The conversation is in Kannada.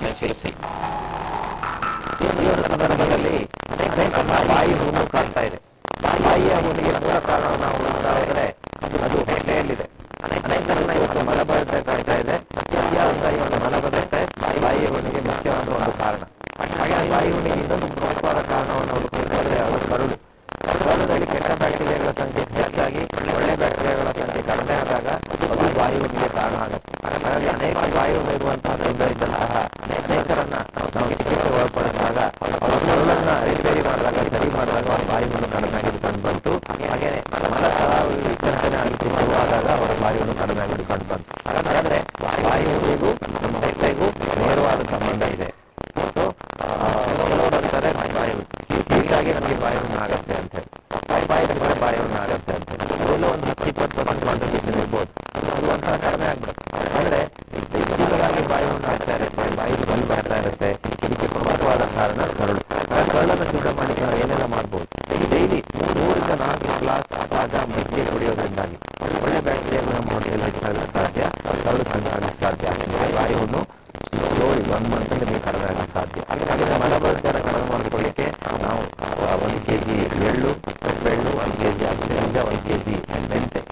ಗಮನಿಸಿ ಈ ಒಂದು ಸಂದರ್ಭದಲ್ಲಿ ಅನೇಕ ಬಾಯಿ ಹುಣ್ಣು ಕಾಣ್ತಾ ಇದೆ ಬಾಯಿಯ ಹುಣ್ಣಿಗೆ ಮೂಲ ಕಾರಣವನ್ನು ನಾವು ನೋಡ್ತಾ ಹೋದರೆ ಅದು ಹೊಟ್ಟೆಯಲ್ಲಿದೆ ಅನೇಕರನ್ನ ಇವತ್ತು ಮಲಬದ್ಧತೆ ಕಾಣ್ತಾ ಇದೆ ಅತಿಯಾದ ಈ ಒಂದು ಮಲಬದ್ಧತೆ ಬಾಯಿ ಹುಣ್ಣಿಗೆ ಮುಖ್ಯವಾದ ಒಂದು ಕಾರಣ ಹಾಗೆ ಬಾಯಿ ಹುಣ್ಣಿಗೆ ಇನ್ನೊಂದು ಪ್ರಮುಖವಾದ ಕಾರಣವನ್ನು ಹುಡುಕಿದ್ರೆ ಅದು ಕರುಳು ಕರುಳಲ್ಲಿ ಕೆಟ್ಟ ಬ್ಯಾಕ್ಟೀರಿಯಾಗಳ ಸಂಖ್ಯೆ ಹೆಚ್ಚಾಗಿ ಒಳ್ಳೆ ಬ್ಯಾಕ್ಟೀರಿಯಾಗಳ ಸಂಖ್ಯೆ ಕಡಿಮೆ ಆದಾಗ ಅದು ಬಾಯಿ ಹುಣ್ಣಿಗೆ ಕಾರಣ ಆಗುತ್ತೆ ಹಾಗಾಗಿ ಅನೇಕ ಬಾಯಿ ಹುಣ್ಣು ಇರುವಂತಹ ಇದ್ದಂತಹ ಅನೇಕರನ್ನ ನಾವು ಚಿಕಿತ್ಸೆ ಒಳಪಡಿಸಿದಾಗ ಅವರ ಕರುಳನ್ನ ರಿಪೇರಿ ಮಾಡಿದಾಗ ಸರಿ ಮಾಡಿದಾಗ ಅವರ ಬಾಯಿ ಹುಣ್ಣು ಕಡಿಮೆ ಆಗಿದ್ದು ಕಂಡು ಬಂತು ಹಾಗೇನೆ ಮಲ ವಿಸರ್ಜನೆ ಆಗಿ ಶುರುವಾದಾಗ ಅವರ ಬಾಯಿ ಹುಣ್ಣು ಕಡಿಮೆ ಆಗಿದ್ದು ಕಂಡು ಬಂತು ಹಾಗಾದ್ರೆ ಬಾಯಿ ಹುಣ್ಣಿಗೂ ನಮ್ಮ ಹೊಟ್ಟೆಗೂ ನೇರವಾದ ಸಂಬಂಧ ಇದೆ ಸೊ ಕೆಲವರು ಅಂತಾರೆ ಬಾಯಿ ಹೀಗಾಗಿ ನಮಗೆ ಬಾಯಿ ಹುಣ್ಣು ಆಗುತ್ತೆ ಅಂತ ಹೇಳಿ ಬಾಯಿ ಬಾಯಿ ಬಿಟ್ಟರೆ ಬಾಯಿ ಹುಣ್ಣು ಆಗುತ್ತೆ ಅಂತ ಹೇಳಿ ಅದರಲ್ಲೂ ಒಂದು ಹತ್ತು ಇಪ್ಪತ್ತು ಪರ್ಸೆಂಟ್ ಕಾಂಟ್ರಿಬ್ಯೂಷನ್ ಇರ್ಬೋದು ಅದು ಒಂಥರ ಕಡಿಮೆ ಆಗ್ಬಿಡುತ್ತೆ ಅಂದ್ರೆ ಇದ್ದಕ್ಕಿದ್ದಾಗಿ ಬಾಯಿ ಹುಣ್ಣು ಆಗ್ತಾ ಇರುತ್ತೆ ಬಾಯಿ ಬಲಿ ಬರ್ತಾ ಇರುತ್ತೆ ಇದಕ್ಕೆ ಪ್ರಮುಖವಾದ ಕಾರಣ ಕರಳು ಆ ಕರಳನ್ನು ಶುದ್ಧ ಮಾಡಲಿಕ್ಕೆ ನಾವು ಏನೆಲ್ಲ ಮಾಡ್ಬೋದು ಈ ಡೈಲಿ ಮೂರರಿಂದ ನಾಲ್ಕು ಗ್ಲಾಸ್ ಆಗ ಮಜ್ಜಿಗೆ ಕುಡಿಯೋದ್ರಿಂದಾಗಿ ಒಳ್ಳೆ ಬ್ಯಾಕ್ಟೀರಿಯಾಗಳು ನಮ್ಮ ಹೊಟ್ಟೆಯಲ್ಲಿ ಹೆಚ್ಚಾಗಲಿಕ್ಕೆ ಸಾಧ್ಯ ಕರಳು ಕಡಿಮೆ ಆಗಲಿಕ್ಕೆ ಸಾಧ್ಯ ಹಾಗೆ ಬಾಯಿ ಹುಣ್ಣು ಸ್ಲೋಲಿ ಒನ್ ಮಂತ್ ನಿಮಗೆ ಕಡಿಮೆ ಆಗಲಿಕ್ಕೆ ಸಾಧ್ಯ ಹಾಗಾಗಿ ಮಲಬದ್ಧತೆಯನ್ನು ಕಡಿಮೆ ಮಾಡಿಕೊಳ್ಳಿಕ್ಕೆ ನಾವು ಒಂದು ಕೆ ಜಿ ಎಳ್ಳು ಬೆಳ್ಳು ಒಂದು ಕೆ ಜಿ ಅಕ್ಕಿನಿಂದ ಒಂದು ಕೆ ಜಿ ಮೆಂತೆ